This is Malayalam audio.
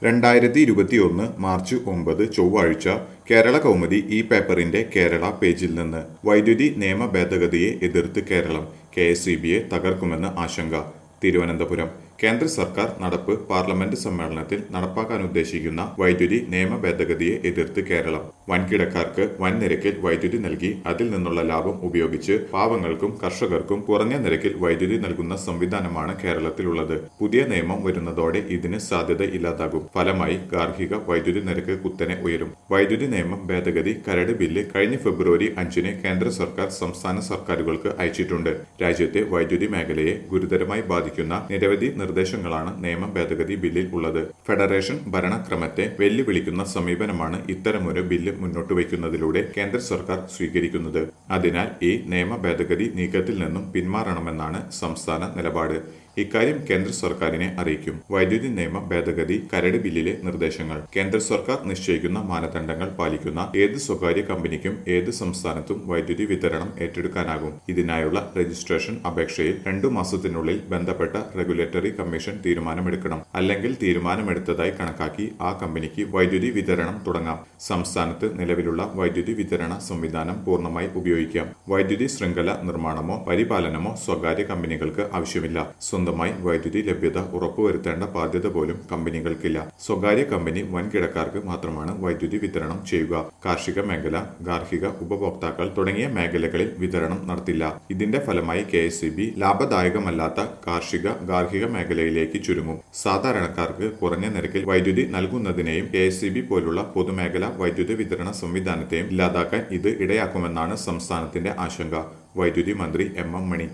രണ്ടായിരത്തി ഇരുപത്തിയൊന്ന് മാർച്ച് ഒമ്പത് ചൊവ്വാഴ്ച കേരള കൗമുദി ഈ പേപ്പറിന്റെ കേരള പേജിൽ നിന്ന് വൈദ്യുതി നിയമ ഭേദഗതിയെ എതിർത്ത് കേരളം കെ എസ് സി ബിയെ തകർക്കുമെന്ന് ആശങ്ക തിരുവനന്തപുരം കേന്ദ്ര സർക്കാർ നടപ്പ് പാർലമെന്റ് സമ്മേളനത്തിൽ നടപ്പാക്കാൻ ഉദ്ദേശിക്കുന്ന വൈദ്യുതി നിയമ ഭേദഗതിയെ എതിർത്ത് കേരളം വൻകിടക്കാർക്ക് വൻ നിരക്കിൽ വൈദ്യുതി നൽകി അതിൽ നിന്നുള്ള ലാഭം ഉപയോഗിച്ച് പാവങ്ങൾക്കും കർഷകർക്കും കുറഞ്ഞ നിരക്കിൽ വൈദ്യുതി നൽകുന്ന സംവിധാനമാണ് കേരളത്തിലുള്ളത് പുതിയ നിയമം വരുന്നതോടെ ഇതിന് സാധ്യത ഇല്ലാതാകും ഫലമായി ഗാർഹിക വൈദ്യുതി നിരക്ക് കുത്തനെ ഉയരും വൈദ്യുതി നിയമം ഭേദഗതി കരട് ബില്ല് കഴിഞ്ഞ ഫെബ്രുവരി അഞ്ചിന് കേന്ദ്ര സർക്കാർ സംസ്ഥാന സർക്കാരുകൾക്ക് അയച്ചിട്ടുണ്ട് രാജ്യത്തെ വൈദ്യുതി മേഖലയെ ഗുരുതരമായി ബാധിക്കുന്ന നിരവധി നിർദ്ദേശങ്ങളാണ് നിയമ ഭേദഗതി ബില്ലിൽ ഉള്ളത് ഫെഡറേഷൻ ഭരണക്രമത്തെ വെല്ലുവിളിക്കുന്ന സമീപനമാണ് ഇത്തരമൊരു ബില്ല് മുന്നോട്ട് വയ്ക്കുന്നതിലൂടെ കേന്ദ്ര സർക്കാർ സ്വീകരിക്കുന്നത് അതിനാൽ ഈ നിയമ ഭേദഗതി നീക്കത്തിൽ നിന്നും പിന്മാറണമെന്നാണ് സംസ്ഥാന നിലപാട് ഇക്കാര്യം കേന്ദ്ര സർക്കാരിനെ അറിയിക്കും വൈദ്യുതി നിയമ ഭേദഗതി കരട് ബില്ലിലെ നിർദ്ദേശങ്ങൾ കേന്ദ്ര സർക്കാർ നിശ്ചയിക്കുന്ന മാനദണ്ഡങ്ങൾ പാലിക്കുന്ന ഏത് സ്വകാര്യ കമ്പനിക്കും ഏത് സംസ്ഥാനത്തും വൈദ്യുതി വിതരണം ഏറ്റെടുക്കാനാകും ഇതിനായുള്ള രജിസ്ട്രേഷൻ അപേക്ഷയിൽ രണ്ടു മാസത്തിനുള്ളിൽ ബന്ധപ്പെട്ട റെഗുലേറ്ററി കമ്മീഷൻ തീരുമാനമെടുക്കണം അല്ലെങ്കിൽ തീരുമാനമെടുത്തതായി കണക്കാക്കി ആ കമ്പനിക്ക് വൈദ്യുതി വിതരണം തുടങ്ങാം സംസ്ഥാനത്ത് നിലവിലുള്ള വൈദ്യുതി വിതരണ സംവിധാനം പൂർണ്ണമായി ഉപയോഗിക്കാം വൈദ്യുതി ശൃംഖല നിർമ്മാണമോ പരിപാലനമോ സ്വകാര്യ കമ്പനികൾക്ക് ആവശ്യമില്ല സ്വന്തമായി വൈദ്യുതി ലഭ്യത ഉറപ്പുവരുത്തേണ്ട ബാധ്യത പോലും കമ്പനികൾക്കില്ല സ്വകാര്യ കമ്പനി വൻകിടക്കാർക്ക് മാത്രമാണ് വൈദ്യുതി വിതരണം ചെയ്യുക കാർഷിക മേഖല ഗാർഹിക ഉപഭോക്താക്കൾ തുടങ്ങിയ മേഖലകളിൽ വിതരണം നടത്തില്ല ഇതിന്റെ ഫലമായി കെ എസ് ലാഭദായകമല്ലാത്ത കാർഷിക ഗാർഹിക മേഖലയിലേക്ക് ചുരുങ്ങും സാധാരണക്കാർക്ക് കുറഞ്ഞ നിരക്കിൽ വൈദ്യുതി നൽകുന്നതിനെയും കെ എസ് പോലുള്ള പൊതുമേഖലാ വൈദ്യുതി വിതരണ സംവിധാനത്തെയും ഇല്ലാതാക്കാൻ ഇത് ഇടയാക്കുമെന്നാണ് സംസ്ഥാനത്തിന്റെ ആശങ്ക വൈദ്യുതി മന്ത്രി എം എം മണി